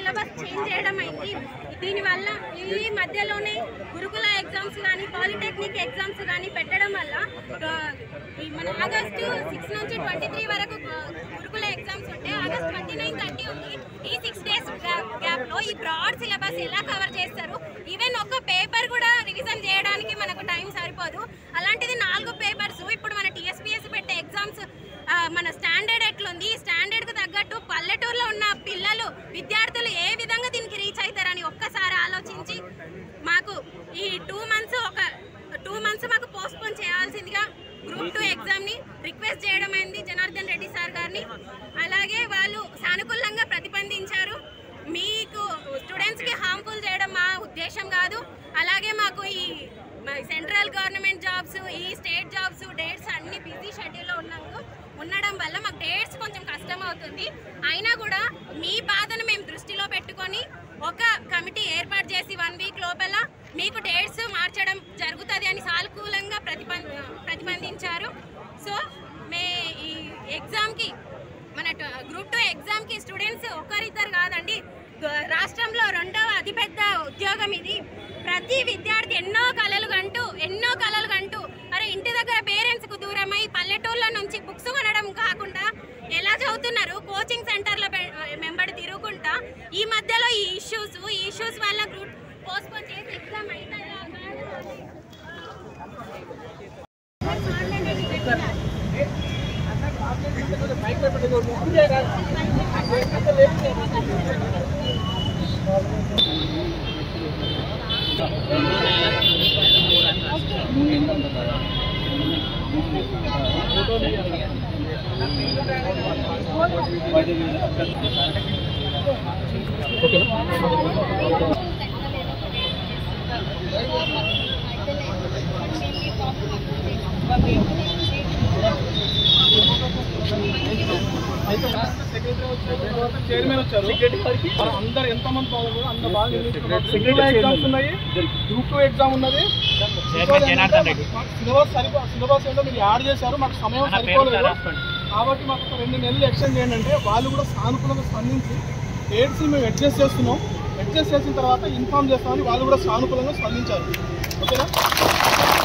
Syllabus change చేయడం అయింది దీనివల్ల ఈ మధ్యలోనే గురుకుల ఎగ్జామ్స్ కానీ పాలిటెక్నిక్ ఎగ్జామ్స్ కానీ పెట్టడం వల్ల ఆ, ఈ మన ఆగస్టు సిక్స్ నుంచి ట్వంటీ త్రీ వరకు ఆ, గురుకుల ఎగ్జామ్స్ ఉంటే ఆగస్ట్ ట్వంటీ నైన్ థర్టీ ఉంది ఈ సిక్స్ డేస్ గ్యాప్ లో ఈ బ్రాడ్ సిలబస్ ఎలా కవర్ చేస్తారు ఈవెన్ ఒక పేపర్ కూడా రివిజన్ చేయడానికి మనకు టైం సరిపోదు అలాంటిది నాలుగు పేపర్స్ ఇప్పుడు మన టీఎస్పీఎస్ పెట్టే ఎగ్జామ్స్ మన స్టాండర్డ్ ఎట్లుంది ఈ స్టాండర్డ్ కు తగ్గట్టు పల్లెటూరులో ఉన్న పిల్లలు విద్యార్థులు ఏ విధంగా దీనికి రీచ్ అవుతారని ఒక్కసారి ఆలోచించి మాకు ఈ టూ మంత్స్ ఒక టూ మంత్స్ మాకు పోస్ట్పోన్ చేయాల్సిందిగా గ్రూప్ టూ ఎగ్జామ్ ని రిక్వెస్ట్ చేయడం అయింది జనార్దన్ రెడ్డి సార్ గారిని అలాగే వాళ్ళు సానుకూలంగా ప్రతిబంధించారు మీకు స్టూడెంట్స్ కి హార్మ్ఫుల్ చేయడం మా ఉద్దేశం కాదు అలాగే మాకు ఈ సెంట్రల్ గవర్నమెంట్ జాబ్స్ ఈ స్టేట్ జాబ్స్ డేట్స్ అన్ని బిజీ షెడ్యూల్లో ఉన్నాము ఉండడం వల్ల మాకు డేట్స్ కొంచెం కష్టం అవుతుంది అయినా కూడా మీ బాధను మేము దృష్టిలో పెట్టుకొని ఒక కమిటీ ఏర్పాటు చేసి వన్ వీక్ లోపల మీకు డేట్స్ మార్చడం జరుగుతుంది అని సానుకూలంగా ప్రతిపం ప్రతిబంధించారు సో మే ఈ ఎగ్జామ్కి మన గ్రూప్ టూ ఎగ్జామ్కి స్టూడెంట్స్ ఒక్కరిద్దరు కాదండి గ- రాష్ట్రంలో రెండవ అతిపెద్ద ఉద్యోగం ఇది ప్రతి విద్యార్థి ఎన్నో కలలు కంటూ ఎన్నో కలలు కంటూ అరే ఇంటి దగ్గర పేరెంట్స్ కు దూరమై పల్లెటూళ్ళ నుంచి బుక్స్ కొనడం కాకుండా ఎలా చదువుతున్నారు కోచింగ్ సెంటర్ల మెంబడి తిరుగుకుంటా ఈ మధ్యలో ఈ ఇష్యూస్ ఈ ఇష్యూస్ వల్ల గ్రూప్ పోస్ట్పోన్ చేసి ఎగ్జామ్ అవుతుందా చైర్మన్ వచ్చారు మన అందరు ఎంత మంది బాగా కూడా అంత బాగా నిర్వహిస్తున్నారు. ఎగ్జామ్స్ ఉన్నాయి గ్రూప్ టూ ఎగ్జామ్ ఉన్నది సిలబస్ సరిపో సిలబస్ ఏంటో మీరు యాడ్ చేశారు మాకు సమయం సరిపోలేదు కాబట్టి మాకు ఒక రెండు నెలలు ఎక్స్టెండ్ చేయండి అంటే వాళ్ళు కూడా సానుకూలంగా స్పందించి డేట్స్ మేము అడ్జస్ట్ చేస్తున్నాం అడ్జస్ట్ చేసిన తర్వాత ఇన్ఫార్మ్ చేస్తామని వాళ్ళు కూడా సానుకూలంగా స్పందించారు ఓకేనా